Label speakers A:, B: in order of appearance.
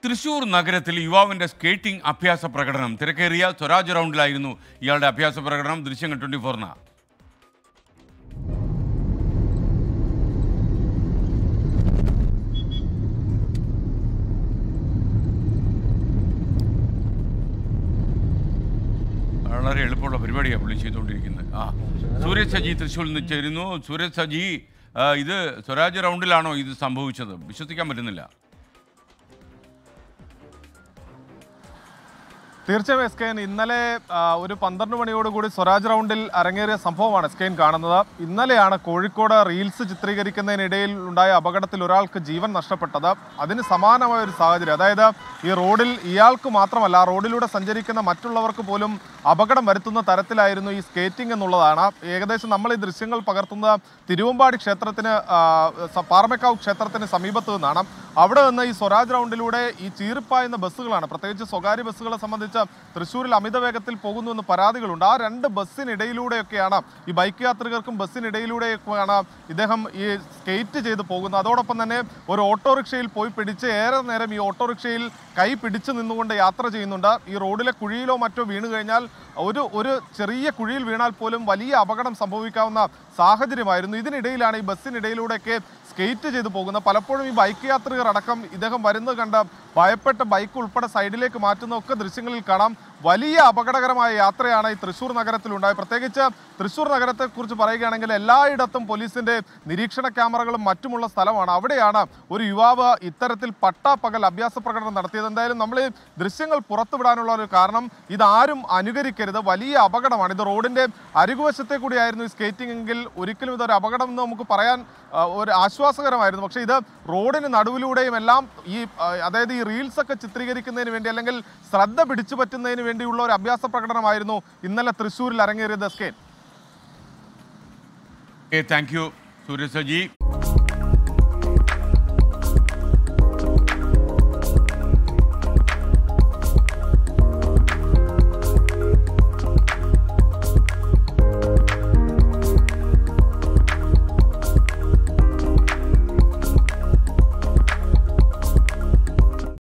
A: തൃശൂർ നഗരത്തിൽ യുവാവിന്റെ സ്കേറ്റിംഗ് അഭ്യാസ പ്രകടനം തിരക്കേറിയ സ്വരാജ് റൗണ്ടിലായിരുന്നു ഇയാളുടെ അഭ്യാസ പ്രകടനം ദൃശ്യങ്ങൾ ട്വന്റി ഫോറിന് വളരെ എളുപ്പമുള്ള പരിപാടിയാണ് പുള്ളി ചെയ്തുകൊണ്ടിരിക്കുന്നത് ആ സൂരജ് സജി തൃശ്ശൂരിൽ നിന്ന് ചേരുന്നു സൂരജ് സജി ആ, ഇത് സ്വരാജ് റൗണ്ടിലാണോ ഇത് സംഭവിച്ചത് വിശ്വസിക്കാൻ പറ്റുന്നില്ല
B: തീർച്ചയായും എസ് കെ എൻ ഇന്നലെ ആ, ഒരു പന്ത്രണ്ട് മണിയോടുകൂടി സ്വരാജ് റൗണ്ടിൽ അരങ്ങേറിയ സംഭവമാണ് എസ് കെ എൻ കാണുന്നത് ഇന്നലെയാണ് കോഴിക്കോട് റീൽസ് ചിത്രീകരിക്കുന്നതിനിടയിൽ ഉണ്ടായ അപകടത്തിൽ ഒരാൾക്ക് ജീവൻ നഷ്ടപ്പെട്ടത് അതിന് സമാനമായ ഒരു സാഹചര്യം അതായത് ഈ റോഡിൽ ഇയാൾക്ക് മാത്രമല്ല ആ റോഡിലൂടെ സഞ്ചരിക്കുന്ന മറ്റുള്ളവർക്ക് പോലും അപകടം വരുത്തുന്ന തരത്തിലായിരുന്നു ഈ സ്കേറ്റിംഗ് എന്നുള്ളതാണ് ഏകദേശം നമ്മൾ ഈ ദൃശ്യങ്ങൾ പകർത്തുന്നത് തിരുവമ്പാടി ക്ഷേത്രത്തിന് ആ, സ- പാറമേക്കാവ് ക്ഷേത്രത്തിന് സമീപത്ത് നിന്നാണ് അവിടെ നിന്ന് ഈ സ്വരാജ് റൗണ്ടിലൂടെ ഈ ചീറിപ്പായുന്ന ബസ്സുകളാണ് പ്രത്യേകിച്ച് സ്വകാര്യ ബസ്സുകളെ സംബന്ധിച്ച് തൃശ്ശൂരിൽ അമിത വേഗത്തിൽ പോകുന്നു എന്ന് പരാതികളുണ്ട് ആ രണ്ട് ബസ്സിനിടയിലൂടെയൊക്കെയാണ് ഈ ബൈക്ക് യാത്രികർക്കും ബസ്സിനിടയിലൂടെയൊക്കെയാണ് ഇദ്ദേഹം ഈ സ്കേറ്റ് ചെയ്ത് പോകുന്നത് അതോടൊപ്പം തന്നെ ഒരു ഓട്ടോറിക്ഷയിൽ പോയി പിടിച്ച് ഏറെ നേരം ഈ ഓട്ടോറിക്ഷയിൽ കൈ പിടിച്ചു നിന്നുകൊണ്ട് യാത്ര ചെയ്യുന്നുണ്ട് ഈ റോഡിലെ കുഴിയിലോ മറ്റോ വീണു കഴിഞ്ഞാൽ ഒരു ഒരു ചെറിയ കുഴിയിൽ വീണാൽ പോലും വലിയ അപകടം സംഭവിക്കാവുന്ന സാഹചര്യമായിരുന്നു ഇതിനിടയിലാണ് ഈ ബസ്സിനിടയിലൂടെയൊക്കെ സ്കേറ്റ് ചെയ്ത് പോകുന്നത് പലപ്പോഴും ഈ ബൈക്ക് യാത്രികർ അടക്കം ഇദ്ദേഹം വരുന്നത് കണ്ട് ഭയപ്പെട്ട് ബൈക്ക് ഉൾപ്പെടെ സൈഡിലേക്ക് മാറ്റുന്നതൊക്കെ ദൃശ്യങ്ങളിൽ കാണാം വലിയ അപകടകരമായ യാത്രയാണ് ഈ തൃശ്ശൂർ നഗരത്തിലുണ്ടായത് പ്രത്യേകിച്ച് തൃശ്ശൂർ നഗരത്തെക്കുറിച്ച് പറയുകയാണെങ്കിൽ എല്ലായിടത്തും പോലീസിന്റെ നിരീക്ഷണ ക്യാമറകളും മറ്റുമുള്ള സ്ഥലമാണ് അവിടെയാണ് ഒരു യുവാവ് ഇത്തരത്തിൽ പട്ടാപ്പകൽ അഭ്യാസ പ്രകടനം നടത്തിയത് എന്തായാലും നമ്മൾ ഈ ദൃശ്യങ്ങൾ പുറത്തുവിടാനുള്ള ഒരു കാരണം ഇതാരും അനുകരിക്കരുത് വലിയ അപകടമാണ് ഇത് റോഡിന്റെ അരികുവശത്തെ കൂടിയായിരുന്നു ഈ സ്കേറ്റിംഗ് എങ്കിൽ ഒരിക്കലും ഇതൊരു അപകടം എന്ന് നമുക്ക് പറയാൻ ആ, ഒരു ആശ്വാസകരമായിരുന്നു പക്ഷേ ഇത് റോഡിന് നടുവിലൂടെയും എല്ലാം ഈ ആ, അതായത് ഈ റീൽസ് ഒക്കെ ചിത്രീകരിക്കുന്നതിന് വേണ്ടി അല്ലെങ്കിൽ ശ്രദ്ധ പിടിച്ചു പറ്റുന്നതിന് വേണ്ടിയുള്ള ഒരു അഭ്യാസ പ്രകടനമായിരുന്നു ഇന്നലെ തൃശ്ശൂരിൽ അരങ്ങേറിയത് സ്കേൻ
A: താങ്ക് യു സൂരജ് സജി